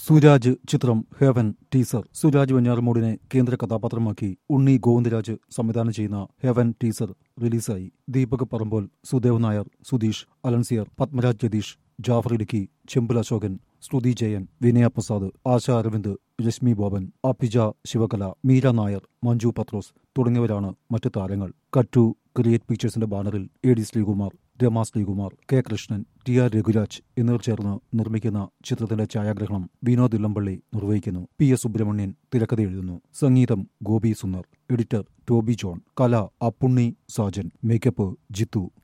സുരാജ് ചിത്രം heaven teaser Suraj വെഞ്ഞാറമൂടിനെ കേന്ദ്ര കഥാപാത്രമാക്കി ഉണ്ണി ഗോവിന്ദരാജ് സംവിധാനം ചെയ്യുന്ന ഹെവൻ ടീസർ റിലീസായി ദീപക് പറമ്പോൽ സുദേവ് നായർ സുധീഷ് അലൻസിയർ പത്മരാജ് ജതീഷ് ജാഫർ ഇടുക്കി ചെമ്പുൽ അശോകൻ ശ്രുതി ജയൻ വിനയ പ്രസാദ് ആശ അരവിന്ദ് രശ്മി ബോബൻ അഭിജ ശിവകല മീര നായർ മഞ്ജു പത്രോസ് തുടങ്ങിയവരാണ് മറ്റു താരങ്ങൾ കട്ടു ക്രിയേറ്റ് പിക്ചേഴ്സിന്റെ ബാനറിൽ A D Sreekumar Rama Sreekumar K Krishnan T R Raghuraj എന്നിവർ ചേർന്ന് നിർമ്മിക്കുന്ന ചിത്രത്തിന്റെ ഛായാഗ്രഹണം വിനോദ് ഇല്ലമ്പള്ളി നിർവഹിക്കുന്നു പി എസ് സുബ്രഹ്മണ്യൻ തിരക്കഥ എഴുതുന്നു സംഗീതം Gopi Sundar editor Toby John കല അപ്പുണ്ണി സാജൻ മേക്കപ്പ് ജിത്തു